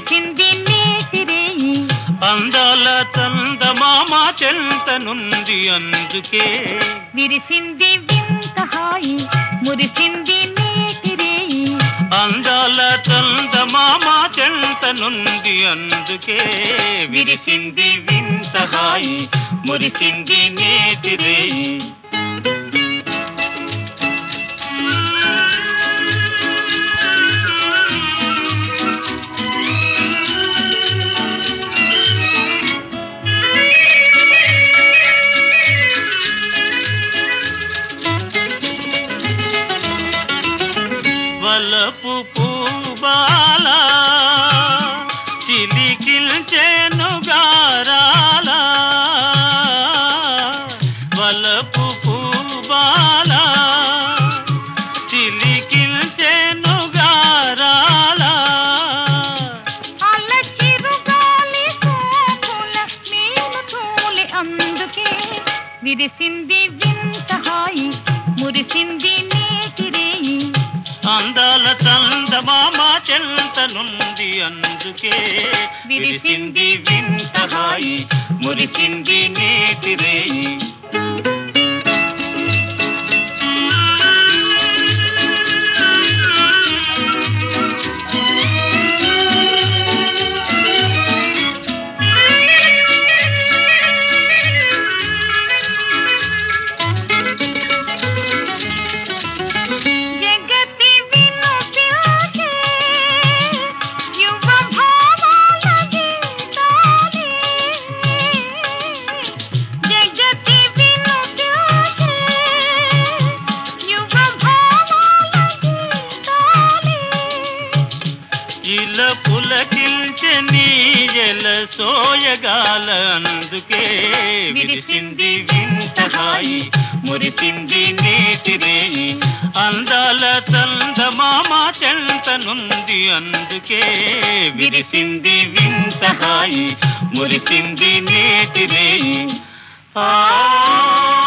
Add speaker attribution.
Speaker 1: విరిసింది నేతిరేయి
Speaker 2: అందాల చందమామ చెంత నుండి అందుకే
Speaker 1: విరిసింది వింత హాయి మురిసింది నేతిరేయి
Speaker 2: అందాల చందమామ చెంత నుండి అందుకే విరిసింది వింత హాయి మురిసింది నేతిరేయి వలపు పూబాల చిలికిల్చెను గారాల వలపు పూబాల చిలికిల్చెను గారాల
Speaker 1: అల్ల చిరుగాలి సోకుల మేలు తోలి అందుకే విరిసింది వింత హాయి మురిసింది నేతిరేయి
Speaker 2: అందాల చందమామ చెంత నుండి అందుకే విరిసింది వింత హాయి మురిసింది నేతిరేయి
Speaker 1: జగతి వినుతికే యువ భావాల గీతాలే జగతి వినుతికే యువ భావాల గీతాలే
Speaker 2: ఇల పులకిల్చె నీయల సోయగాల అందుకే విరిసింది వింత హాయి మురిసింది నేతిరేయి అందాల చందమామ చెంత నుండి అందుకే విరిసింది వింత హాయి మురిసింది నేతిరేయి ఆ